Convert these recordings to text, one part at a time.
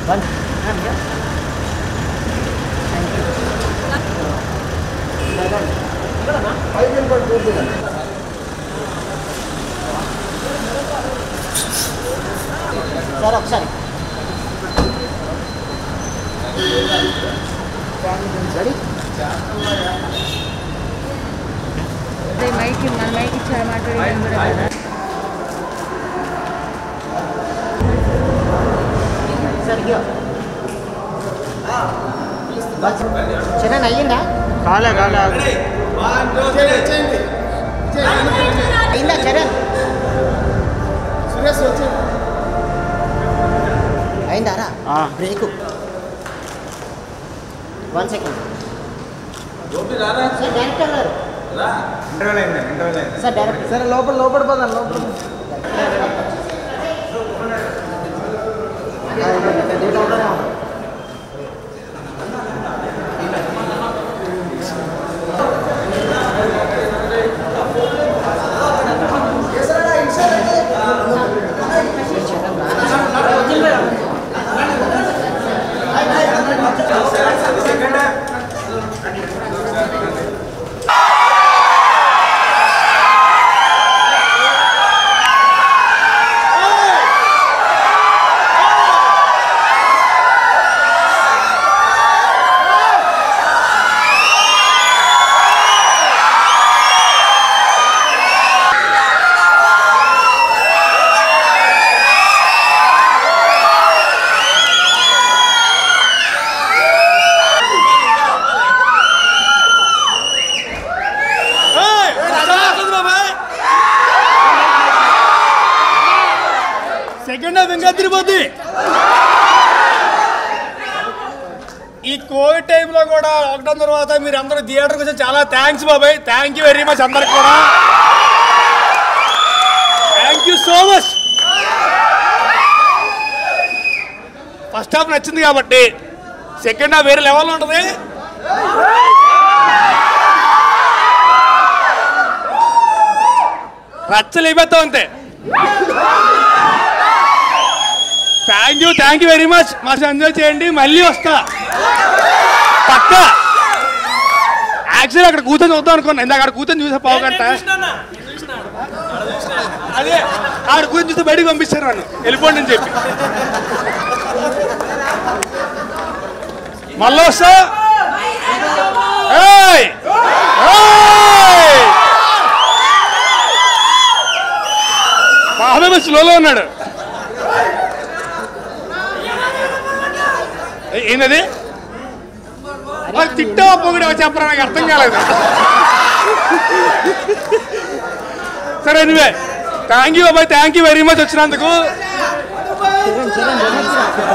One. Ma'am, here. Thank you. Sir ఒకసారి ready అదే mic మన మైక్ ఇచ్చారు మాట్లాడేది కూడా కదా సార్ ఇగో చరణ్ అయ్యిందా కాలే కాలే అయిందా చరణ్ అయిందారా ఆ. Break one second sir director గారు సార్ డైరెక్టర్ సరే లోపల లోపల పోదాం లోపల సెకండ్ హాఫ్ ఇంకా తిరిగిపోద్ది ఈ కోవిడ్ టైంలో కూడా లాక్డౌన్ తర్వాత మీరు అందరూ థియేటర్కి వచ్చి చాలా థ్యాంక్స్ బాబాయ్ థ్యాంక్ యూ వెరీ మచ్ అందరికి కూడా thank you so much first half నచ్చింది కాబట్టి సెకండ్ హాఫ్ వేరే లెవెల్ ఉంటుంది రచ్చలేపోతాం అంతే thank you thank you very much మా ఎంజాయ్ చేయండి మళ్ళీ వస్తా పక్క యాక్చువల్లీ అక్కడ కూర్చొని చూద్దాం అనుకున్నా ఇందాక అక్కడ కూర్చొని చూసా పావు గంట అదే ఆడ కూర్చొని చూస్తే బయటికి పంపిస్తారు నన్ను వెళ్ళిపోండి అని చెప్పి మళ్ళీ వస్తా ఏయ్! ఏయ్! బాబాయ్ స్లోలో ఉన్నాడు ఏ- ఏందది వాళ్ళు తిట్టా పొగిడా చెప్పరా నాకు అర్థం కాలేదు సరే నువ్వే థ్యాంక్ యూ అబ్బాయి థ్యాంక్ యూ వెరీ మచ్ వచ్చినందుకు చరణ్ చరణ్ remix.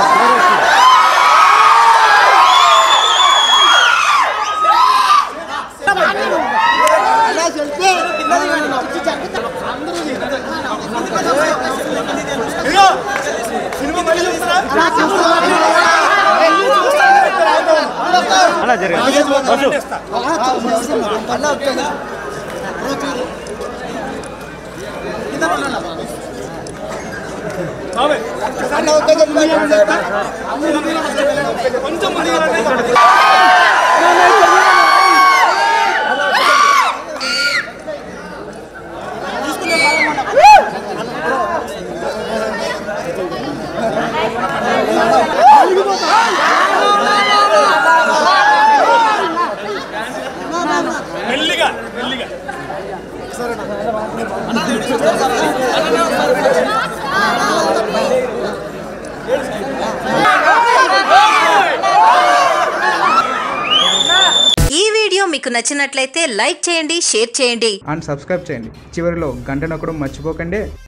ఇదిగో, సినిమా మళ్ళీ చూస్తారా? అలా జరిగింది ఇస్తా. బాబాయ్, కొంచెం ముందుకు రండి. మెల్లిగా మెల్లిగా ఈ వీడియో మీకు నచ్చినట్లయితే లైక్ చేయండి షేర్ చేయండి అండ్ సబ్స్క్రైబ్ చేయండి చివరిలో గంట నొక్కడం మర్చిపోకండి